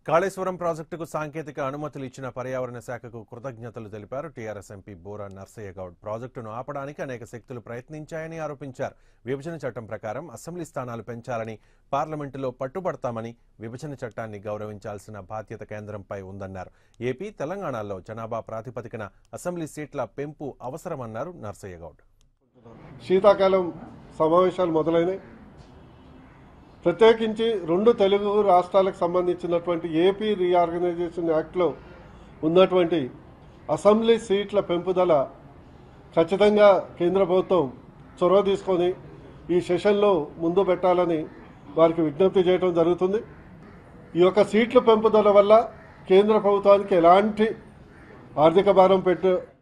కాళేశ్వరం ప్రాజెక్టుకు సాంకేతిక అనుమతులు ఇచ్చిన పర్యావరణ శాఖకు కృతజ్ఞతలు తెలిపారు టీఆర్ఎస్ ఎంపీ బోరా నర్సయ్య గౌడ్ ప్రాజెక్టును ఆపడానికి అనేక శక్తులు ప్రయత్నించాయని ఆరోపించారు విభజన చట్టం ప్రకారం అసెంబ్లీ స్థానాలు పెంచాలని పార్లమెంటులో పట్టుబడతామని విభజన చట్టాన్ని గౌరవించాల్సిన బాధ్యత కేంద్రంపై ఉందన్నారు ఏపీ తెలంగాణలో జనాభా ప్రాతిపదికన అసెంబ్లీ సీట్ల పెంపు అవసరమన్నారు నర్సయ్య గౌడ్ శీతాకాలం సమావేశాలు మొదలైనాయి ప్రత్యేకించి రెండు తెలుగు రాష్ట్రాలకు సంబంధించినటువంటి ఏపీ రీఆర్గనైజేషన్ యాక్ట్లో ఉన్నటువంటి అసెంబ్లీ సీట్ల పెంపుదల ఖచ్చితంగా కేంద్ర ప్రభుత్వం చొరవ తీసుకొని ఈ సెషన్లో ముందు పెట్టాలని వారికి విజ్ఞప్తి చేయడం జరుగుతుంది ఈ యొక్క సీట్ల పెంపుదల వల్ల కేంద్ర ప్రభుత్వానికి ఎలాంటి ఆర్థిక భారం పెట్ట